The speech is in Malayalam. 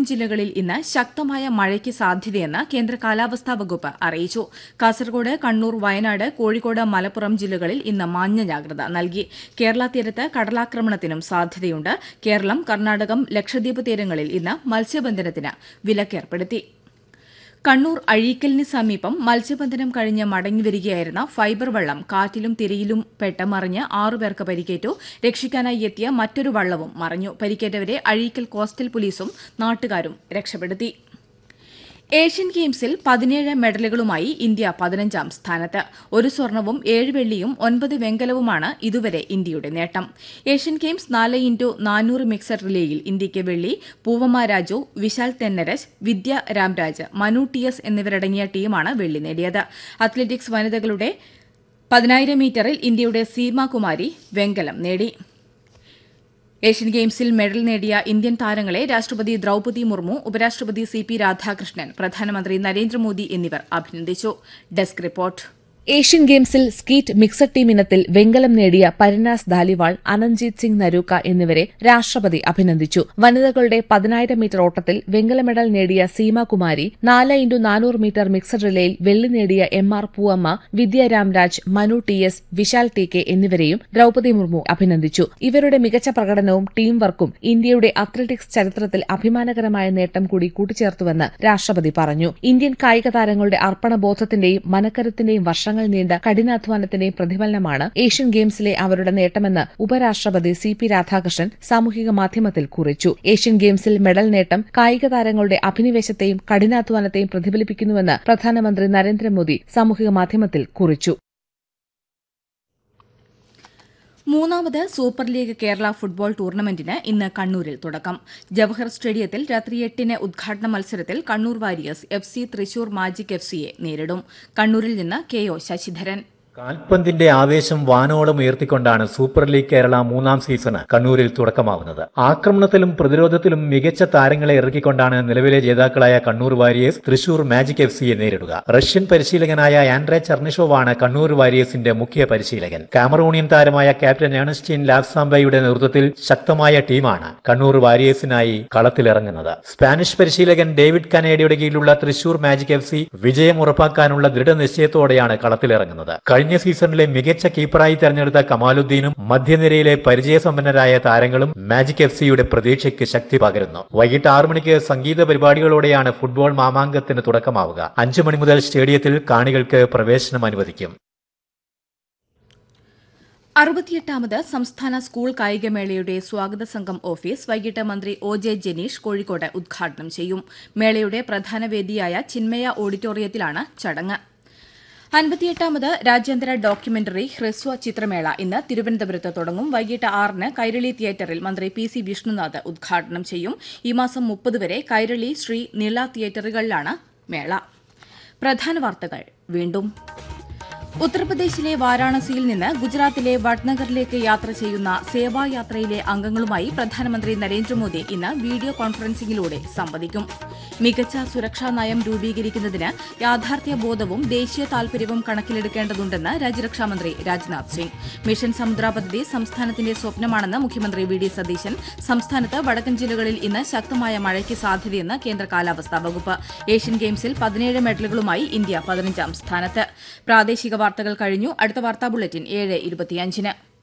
ജില്ലകളിൽ ഇന്ന് ശക്തമായ മഴയ്ക്ക് സാധ്യതയെന്ന് കേന്ദ്ര കാലാവസ്ഥാ വകുപ്പ് അറിയിച്ചു കാസർഗോഡ് കണ്ണൂർ വയനാട് കോഴിക്കോട് മലപ്പുറം ജില്ലകളിൽ ഇന്ന് മഞ്ഞ ജാഗ്രത നൽകി കേരള തീരത്ത് കടലാക്രമണത്തിനും സാധ്യതയുണ്ട് കേരളം കർണാടകം ലക്ഷദ്വീപ് തീരങ്ങളിൽ ഇന്ന് മത്സ്യബന്ധനത്തിന് വിലക്കേർപ്പെടുത്തി കണ്ണൂർ അഴീക്കലിന് സമീപം മത്സ്യബന്ധനം കഴിഞ്ഞ് മടങ്ങിവരികയായിരുന്ന ഫൈബർ വള്ളം കാറ്റിലും തിരയിലും പെട്ട് മറിഞ്ഞ് ആറുപേർക്ക് പരിക്കേറ്റു രക്ഷിക്കാനായി എത്തിയ മറ്റൊരു വള്ളവും മറിഞ്ഞു പരിക്കേറ്റവരെ അഴീക്കൽ കോസ്റ്റൽ പോലീസും നാട്ടുകാരും രക്ഷപ്പെടുത്തി ഏഷ്യൻ ഗെയിംസിൽ പതിനേഴ് മെഡലുകളുമായി ഇന്ത്യ പതിനഞ്ചാം സ്ഥാനത്ത് ഒരു സ്വർണവും ഏഴ് വെള്ളിയും ഒൻപത് വെങ്കലവുമാണ് ഇതുവരെ ഇന്ത്യയുടെ നേട്ടം ഏഷ്യൻ ഗെയിംസ് നാല് ഇൻറ്റു നാനൂറ് മിക്സഡ് റിലേയിൽ ഇന്ത്യയ്ക്ക് വെള്ളി പൂവമ്മ രാജു വിശാൽ തെന്നരജ് വിദ്യ രാംരാജ് മനു ടി എസ് എന്നിവരടങ്ങിയ ടീമാണ് വെള്ളി നേടിയത് അത്ലറ്റിക്സ് വനിതകളുടെ പതിനായിരം മീറ്ററിൽ ഇന്ത്യയുടെ സീമാകുമാരി വെങ്കലം നേടി ഏഷ്യൻ ഗെയിംസിൽ മെഡൽ നേടിയ ഇന്ത്യൻ താരങ്ങളെ രാഷ്ട്രപതി ദ്രൌപതി മുർമു ഉപരാഷ്ട്രപതി സി പി രാധാകൃഷ്ണൻ പ്രധാനമന്ത്രി നരേന്ദ്രമോദി എന്നിവർ അഭിനന്ദിച്ചു ഡെസ്ക് റിപ്പോർട്ട് ഏഷ്യൻ ഗെയിംസിൽ സ്കീറ്റ് മിക്സഡ് ടീം ഇനത്തിൽ വെങ്കലം നേടിയ പരിനാസ് ധാലിവാൾ അനഞ്ജീത് സിംഗ് നരൂക്ക എന്നിവരെ രാഷ്ട്രപതി അഭിനന്ദിച്ചു വനിതകളുടെ പതിനായിരം മീറ്റർ ഓട്ടത്തിൽ വെങ്കല മെഡൽ നേടിയ സീമാകുമാരി നാല് ഇൻറ്റു നാനൂറ് മീറ്റർ മിക്സഡ് റിലേയിൽ വെള്ളി നേടിയ M R Poovamma Vidya Ramraj Manu T S Vishal T K എന്നിവരെയും ദ്രൌപതി മുർമു അഭിനന്ദിച്ചു ഇവരുടെ മികച്ച പ്രകടനവും ടീം വർക്കും ഇന്ത്യയുടെ അത്ലറ്റിക്സ് ചരിത്രത്തിൽ അഭിമാനകരമായ നേട്ടം കൂടി കൂട്ടിച്ചേർത്തുവെന്ന് രാഷ്ട്രപതി പറഞ്ഞു ഇന്ത്യൻ കായിക താരങ്ങളുടെ അർപ്പണബോധത്തിന്റെയും മനക്കരുത്തിന്റെയും വർഷങ്ങൾ നീണ്ട കഠിനാധ്വാനത്തിന്റെയും പ്രതിഫലനമാണ് ഏഷ്യൻ ഗെയിംസിലെ അവരുടെ നേട്ടമെന്ന് ഉപരാഷ്ട്രപതി സി പി രാധാകൃഷ്ണൻ സാമൂഹിക മാധ്യമത്തിൽ കുറിച്ചു ഏഷ്യൻ ഗെയിംസിൽ മെഡൽ നേട്ടം കായിക താരങ്ങളുടെ അഭിനിവേശത്തെയും കഠിനാധ്വാനത്തെയും പ്രതിഫലിപ്പിക്കുന്നുവെന്ന് പ്രധാനമന്ത്രി നരേന്ദ്രമോദി സാമൂഹിക മാധ്യമത്തിൽ കുറിച്ചു മൂന്നാമത് സൂപ്പർ ലീഗ് കേരള ഫുട്ബോൾ ടൂർണമെന്റിന് ഇന്ന് കണ്ണൂരിൽ തുടക്കം ജവഹർ സ്റ്റേഡിയത്തിൽ രാത്രി എട്ടിന് ഉദ്ഘാടന മത്സരത്തിൽ Kannur Warriors F C Thrissur Magic F സിയെ നേരിടും കണ്ണൂരിൽ നിന്ന് കെ ഒ ശശിധരൻ കാൽപന്തിന്റെ ആവേശം വാനോളം ഉയർത്തിക്കൊണ്ടാണ് സൂപ്പർ ലീഗ് കേരള മൂന്നാം സീസണ് കണ്ണൂരിൽ തുടക്കമാവുന്നത് ആക്രമണത്തിലും പ്രതിരോധത്തിലും മികച്ച താരങ്ങളെ ഇറക്കിക്കൊണ്ടാണ് നിലവിലെ ജേതാക്കളായ Kannur Warriors Thrissur Magic F സിയെ നേരിടുക റഷ്യൻ പരിശീലകനായ ആൻഡ്രെ ചർണിഷോവാണ് കണ്ണൂർ വാരിയേഴ്സിന്റെ മുഖ്യ പരിശീലകൻ കാമറൂണിയൻ താരമായ ക്യാപ്റ്റൻ ഏണസ്റ്റീൻ ലാബ്സാംബയുടെ നേതൃത്വത്തിൽ ശക്തമായ ടീമാണ് കണ്ണൂർ വാരിയേഴ്സിനായി കളത്തിലിറങ്ങുന്നത് സ്പാനിഷ് പരിശീലകൻ ഡേവിഡ് കനേഡിയുടെ കീഴിലുള്ള തൃശൂർ മാജിക് എഫ് സി വിജയം ഉറപ്പാക്കാനുള്ള ദൃഢനിശ്ചയത്തോടെയാണ് കളത്തിലിറങ്ങുന്നത് കഴിഞ്ഞ സീസണിലെ മികച്ച കീപ്പറായി തെരഞ്ഞെടുത്ത കമാലുദ്ദീനും മധ്യനിരയിലെ പരിചയസമ്പന്നരായ താരങ്ങളും മാജിക് എഫ് സിയുടെ പ്രതീക്ഷയ്ക്ക് ശക്തി പകരുന്നു വൈകിട്ട് ആറു മണിക്ക് സംഗീത പരിപാടികളോടെയാണ് ഫുട്ബോൾ മാമാങ്കത്തിന് തുടക്കമാവുക അഞ്ചു മണി മുതൽ സ്റ്റേഡിയത്തിൽ കാണികൾക്ക് പ്രവേശനം അനുവദിക്കും അറുപത്തിയെട്ടാമത് സംസ്ഥാന സ്കൂൾ കായികമേളയുടെ സ്വാഗത സംഘം ഓഫീസ് വൈകിട്ട് മന്ത്രി ഒ ജെ ജനീഷ് കോഴിക്കോട് ഉദ്ഘാടനം ചെയ്യും മേളയുടെ പ്രധാന വേദിയായ ചിന്മയ ഓഡിറ്റോറിയത്തിലാണ് ചടങ്ങ് അൻപത്തിയെട്ടാമത് രാജ്യാന്തര ഡോക്യുമെന്ററി ഹ്രസ്വ ചിത്രമേള ഇന്ന് തിരുവനന്തപുരത്ത് തുടങ്ങും വൈകിട്ട് ആറിന് കൈരളി തിയേറ്ററിൽ മന്ത്രി പി സി വിഷ്ണുനാഥ് ഉദ്ഘാടനം ചെയ്യും ഈ മാസം മുപ്പത് വരെ കൈരളി ശ്രീ നിള തിയേറ്ററുകളിലാണ് മേള പ്രധാന വാർത്തകൾ വീണ്ടും ഉത്തർപ്രദേശിലെ വാരാണസിയിൽ നിന്ന് ഗുജറാത്തിലെ വഡ്നഗറിലേക്ക് യാത്ര ചെയ്യുന്ന സേവായാത്രയിലെ അംഗങ്ങളുമായി പ്രധാനമന്ത്രി നരേന്ദ്രമോദി ഇന്ന് വീഡിയോ കോൺഫറൻസിംഗിലൂടെ സംവദിക്കും മികച്ച സുരക്ഷാ നയം രൂപീകരിക്കുന്നതിന് യാഥാർത്ഥ്യ ബോധവും ദേശീയ താൽപര്യവും കണക്കിലെടുക്കേണ്ടതുണ്ടെന്ന് രാജ്യരക്ഷാമന്ത്രി രാജ്നാഥ് സിംഗ് മിഷൻ സമുദ്ര പദ്ധതി സംസ്ഥാനത്തിന്റെ സ്വപ്നമാണെന്ന് മുഖ്യമന്ത്രി വി ഡി സതീശൻ സംസ്ഥാനത്ത് വടക്കൻ ജില്ലകളിൽ ഇന്ന് ശക്തമായ മഴയ്ക്ക് സാധ്യതയെന്ന് കേന്ദ്ര കാലാവസ്ഥാ വകുപ്പ് ഏഷ്യൻ ഗെയിംസിൽ പതിനേഴ് മെഡലുകളുമായി ഇന്ത്യ പതിനഞ്ചാം സ്ഥാനത്ത് പ്രാദേശിക വാർത്തകൾ കഴിഞ്ഞു അടുത്ത വാർത്താ ബുള്ളറ്റിൻ ഏഴ് ഇരുപത്തിയഞ്ചിന്